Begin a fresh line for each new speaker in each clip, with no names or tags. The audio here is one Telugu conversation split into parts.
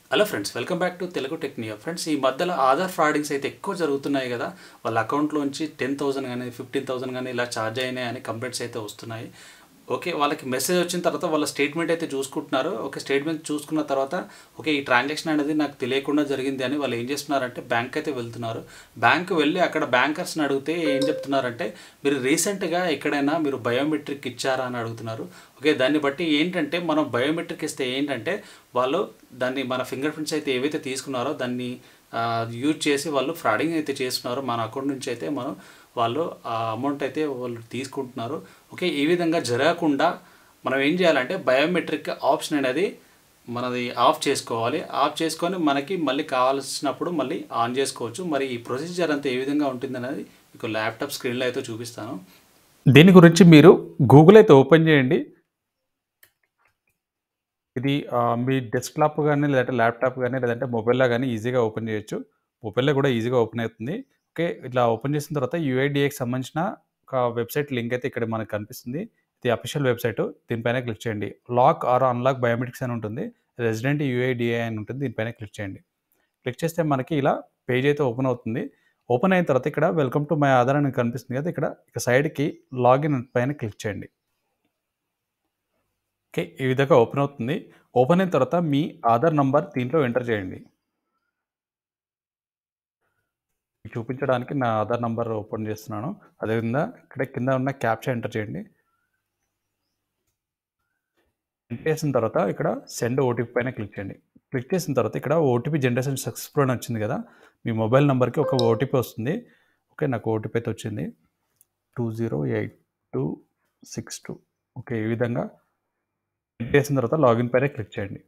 hello friends welcome back to Telugu టెక్నియా ఫ్రెండ్స్ ఈ మధ్యలో ఆధార్ ఫ్రాడింగ్స్ అయితే ఎక్కువ జరుగుతున్నాయి కదా వాళ్ళ అకౌంట్లోంచి టెన్ థౌసండ్ కానీ ఫిఫ్టీన్ థౌసండ్ కానీ ఇలా ఛార్జ్ అయినాయి అని కంప్లైంట్స్ అయితే వస్తున్నాయి ఓకే వాళ్ళకి మెసేజ్ వచ్చిన తర్వాత వాళ్ళ స్టేట్మెంట్ అయితే చూసుకుంటున్నారు ఓకే స్టేట్మెంట్ చూసుకున్న తర్వాత ఓకే ఈ ట్రాన్సాక్షన్ అనేది నాకు తెలియకుండా జరిగింది అని వాళ్ళు ఏం చేస్తున్నారంటే బ్యాంక్ అయితే వెళ్తున్నారు బ్యాంక్ వెళ్ళి అక్కడ బ్యాంకర్స్ని అడిగితే ఏం చెప్తున్నారంటే మీరు రీసెంట్గా ఎక్కడైనా మీరు బయోమెట్రిక్ ఇచ్చారా అని అడుగుతున్నారు ఓకే దాన్ని బట్టి ఏంటంటే మనం బయోమెట్రిక్ ఇస్తే ఏంటంటే వాళ్ళు దాన్ని మన ఫింగర్ ప్రింట్స్ అయితే ఏవైతే తీసుకున్నారో దాన్ని యూజ్ చేసి వాళ్ళు ఫ్రాడింగ్ అయితే చేస్తున్నారో మన అకౌంట్ నుంచి అయితే మనం వాళ్ళు ఆ అమౌంట్ అయితే వాళ్ళు తీసుకుంటున్నారు ఓకే ఈ విధంగా జరగకుండా మనం ఏం చేయాలంటే బయోమెట్రిక్ ఆప్షన్ అనేది మనది ఆఫ్ చేసుకోవాలి ఆఫ్ చేసుకొని మనకి మళ్ళీ కావాల్సినప్పుడు మళ్ళీ ఆన్ చేసుకోవచ్చు మరి ఈ ప్రొసీజర్ అంతా ఏ విధంగా ఉంటుంది అనేది మీకు ల్యాప్టాప్ స్క్రీన్లో అయితే చూపిస్తాను
దీని గురించి మీరు గూగుల్ అయితే ఓపెన్ చేయండి ఇది ఆ, మీ డెస్క్టాప్ కానీ లేదంటే ల్యాప్టాప్ కానీ లేదంటే మొబైల్లో కానీ ఈజీగా ఓపెన్ చేయొచ్చు మొబైల్లో కూడా ఈజీగా ఓపెన్ అవుతుంది ఓకే ఇట్లా ఓపెన్ చేసిన తర్వాత యూఐడిఏకి సంబంధించిన ఒక వెబ్సైట్ లింక్ అయితే ఇక్కడ మనకు కనిపిస్తుంది ఇది అఫీషియల్ వెబ్సైట్ దీనిపైన క్లిక్ చేయండి లాక్ ఆర్ అన్లాక్ బయోమెట్రిక్స్ అని ఉంటుంది రెసిడెంట్ యూఐడిఏ అని ఉంటుంది దీనిపైన క్లిక్ చేయండి క్లిక్ చేస్తే మనకి ఇలా పేజ్ అయితే ఓపెన్ అవుతుంది ఓపెన్ అయిన తర్వాత ఇక్కడ వెల్కమ్ టు మై ఆధార్ అని కనిపిస్తుంది కదా ఇక్కడ ఇక సైడ్కి లాగిన్ పైన క్లిక్ చేయండి ఓకే ఈ విధంగా ఓపెన్ అవుతుంది ఓపెన్ అయిన తర్వాత మీ ఆధార్ నంబర్ దీంట్లో ఎంటర్ చేయండి మీకు చూపించడానికి నా ఆధార్ నంబర్ ఓపెన్ చేస్తున్నాను అదేవిధంగా ఇక్కడ కింద ఉన్న క్యాప్చా ఎంటర్ చేయండి ఎంటర్ చేసిన తర్వాత ఇక్కడ సెండ్ ఓటీపీ పైన క్లిక్ చేయండి క్లిక్ చేసిన తర్వాత ఇక్కడ ఓటీపీ జనరేషన్ సక్సెస్ఫుల్ అని వచ్చింది కదా మీ మొబైల్ నెంబర్కి ఒక ఓటీపీ వస్తుంది ఓకే నాకు ఓటీపీ అయితే వచ్చింది two zero eight two six two okay ఈ విధంగా క్లిక్ చేసిన తర్వాత లాగిన్ పైన క్లిక్ చేయండి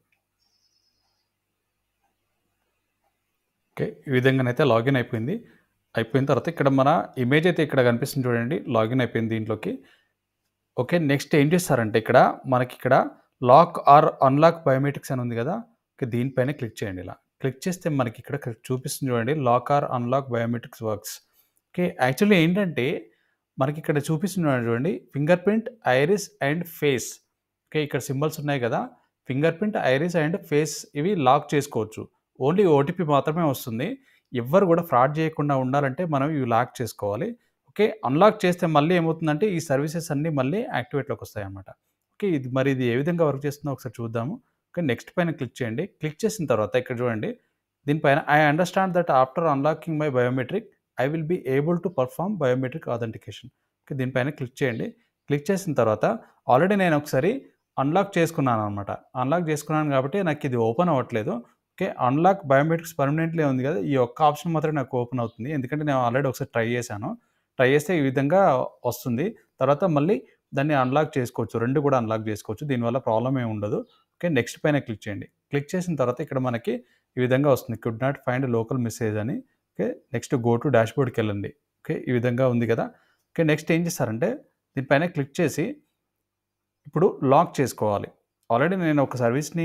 ఓకే ఈ విధంగానైతే లాగిన్ అయిపోయింది అయిపోయిన తర్వాత ఇక్కడ మన ఇమేజ్ అయితే ఇక్కడ కనిపిస్తుంది చూడండి లాగిన్ అయిపోయింది దీంట్లోకి ఓకే నెక్స్ట్ ఏం చేస్తారంటే ఇక్కడ మనకి ఇక్కడ లాక్ ఆర్ అన్లాక్ బయోమెట్రిక్స్ అని ఉంది కదా ఓకే దీనిపైన క్లిక్ చేయండి ఇలా క్లిక్ చేస్తే మనకి ఇక్కడ చూపిస్తుంది చూడండి lock or unlock biometrics works okay actually ఏంటంటే మనకి ఇక్కడ చూపిస్తుంది చూడండి fingerprint iris and face okay ఇక్కడ సింబల్స్ ఉన్నాయి కదా fingerprint iris and face ఇవి లాక్ చేసుకోవచ్చు ఓన్లీ ఓటీపీ మాత్రమే వస్తుంది ఎవ్వరు కూడా ఫ్రాడ్ చేయకుండా ఉండాలంటే మనం ఇవి లాక్ చేసుకోవాలి ఓకే అన్లాక్ చేస్తే మళ్ళీ ఏమవుతుందంటే ఈ సర్వీసెస్ అన్నీ మళ్ళీ యాక్టివేట్లోకి వస్తాయి అన్నమాట ఓకే ఇది మరి ఇది ఏ విధంగా వర్క్ చేస్తుందో ఒకసారి చూద్దాము ఓకే నెక్స్ట్ పైన క్లిక్ చేయండి క్లిక్ చేసిన తర్వాత ఇక్కడ చూడండి దీనిపైన I understand that after unlocking my biometric I will be able to perform biometric authentication okay దీనిపైన క్లిక్ చేయండి క్లిక్ చేసిన తర్వాత ఆల్రెడీ నేను ఒకసారి అన్లాక్ చేసుకున్నాను అనమాట అన్లాక్ చేసుకున్నాను కాబట్టి నాకు ఇది ఓపెన్ అవ్వట్లేదు ఓకే అన్లాక్ బయోమెట్రిక్స్ పర్మనెంట్లీ ఉంది కదా ఈ ఒక్క ఆప్షన్ మాత్రమే నాకు ఓపెన్ అవుతుంది ఎందుకంటే నేను ఆల్రెడీ ఒకసారి ట్రై చేశాను ట్రై చేస్తే ఈ విధంగా వస్తుంది తర్వాత మళ్ళీ దాన్ని అన్లాక్ చేసుకోవచ్చు రెండు కూడా అన్లాక్ చేసుకోవచ్చు దీనివల్ల ప్రాబ్లం ఏమి ఉండదు ఓకే నెక్స్ట్ పైన క్లిక్ చేయండి క్లిక్ చేసిన తర్వాత ఇక్కడ మనకి ఈ విధంగా వస్తుంది could not find local message అని ఓకే నెక్స్ట్ గో టు డాష్బోర్డ్కి వెళ్ళండి ఓకే ఈ విధంగా ఉంది కదా ఓకే నెక్స్ట్ ఏం చేస్తారంటే దీనిపైన క్లిక్ చేసి ఇప్పుడు లాక్ చేసుకోవాలి ఆల్రెడీ నేను ఒక సర్వీస్ని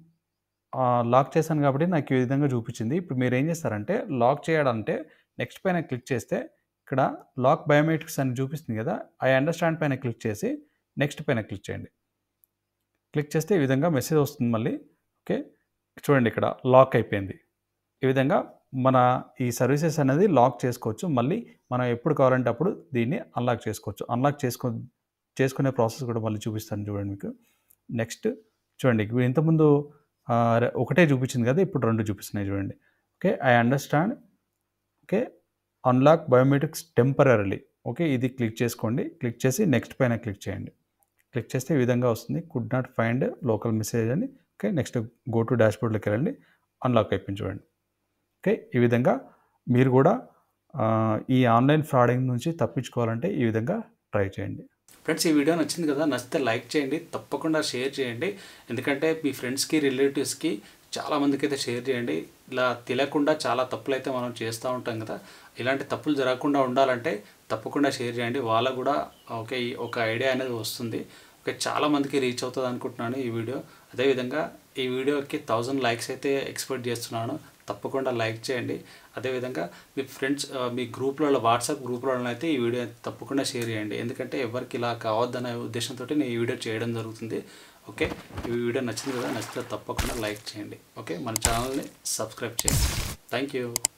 లాక్ చేశాను కాబట్టి నాకు ఈ విధంగా చూపించింది ఇప్పుడు మీరు ఏం చేస్తారంటే లాక్ చేయాలంటే నెక్స్ట్ పైన క్లిక్ చేస్తే ఇక్కడ లాక్ బయోమెట్రిక్స్ అని చూపిస్తుంది కదా ఐ అండర్స్టాండ్ పైన క్లిక్ చేసి నెక్స్ట్ పైన క్లిక్ చేయండి క్లిక్ చేస్తే ఈ విధంగా మెసేజ్ వస్తుంది మళ్ళీ ఓకే చూడండి ఇక్కడ లాక్ అయిపోయింది ఈ విధంగా మన ఈ సర్వీసెస్ అనేది లాక్ చేసుకోవచ్చు మళ్ళీ మనం ఎప్పుడు కావాలంటే అప్పుడు దీన్ని అన్లాక్ చేసుకోవచ్చు అన్లాక్ చేసుకో చేసుకునే ప్రాసెస్ కూడా మళ్ళీ చూపిస్తాను చూడండి మీకు నెక్స్ట్ చూడండి ఇప్పుడు ఇంతకుముందు ఆ, రె- ఒకటే చూపించింది కదా ఇప్పుడు రెండు చూపిస్తున్నాయి చూడండి okay I understand okay unlock biometrics temporary okay ఇది క్లిక్ చేసుకోండి క్లిక్ చేసి నెక్స్ట్ పైన క్లిక్ చేయండి క్లిక్ చేస్తే ఈ విధంగా వస్తుంది could not find local message అని ఓకే నెక్స్ట్ గో టు డాష్బోర్డ్లోకి వెళ్ళండి అన్లాక్ అయిపోయింది చూడండి ఓకే ఈ విధంగా మీరు కూడా ఆ, ఈ ఆన్లైన్ ఫ్రాడింగ్ నుంచి తప్పించుకోవాలంటే ఈ విధంగా ట్రై చేయండి
ఫ్రెండ్స్ ఈ వీడియో నచ్చింది కదా నచ్చితే లైక్ చేయండి తప్పకుండా షేర్ చేయండి ఎందుకంటే మీ ఫ్రెండ్స్కి రిలేటివ్స్కి చాలా మందికి అయితే షేర్ చేయండి ఇలా తెలియకుండా చాలా తప్పులు అయితే మనం చేస్తూ ఉంటాం కదా ఇలాంటి తప్పులు జరగకుండా ఉండాలంటే తప్పకుండా షేర్ చేయండి వాళ్ళకు కూడా ఓకే ఈ ఒక ఐడియా అనేది వస్తుంది ఓకే చాలా మందికి రీచ్ అవుతుంది అనుకుంటున్నాను ఈ వీడియో అదేవిధంగా ఈ వీడియోకి థౌజండ్ లైక్స్ అయితే ఎక్స్పెక్ట్ చేస్తున్నాను తప్పకుండా లైక్ చేయండి అదేవిధంగా మీ ఫ్రెండ్స్ ఆ, మీ గ్రూప్లలో వాట్సాప్ గ్రూప్లలో అయితే ఈ వీడియో తప్పకుండా షేర్ చేయండి ఎందుకంటే ఎవరికి ఇలా కావద్దనే ఉద్దేశంతో నేను ఈ వీడియో చేయడం జరుగుతుంది ఓకే ఈ వీడియో నచ్చింది కదా నచ్చితే తప్పకుండా లైక్ చేయండి ఓకే మన ఛానల్ని సబ్స్క్రైబ్ చేయండి థ్యాంక్ యూ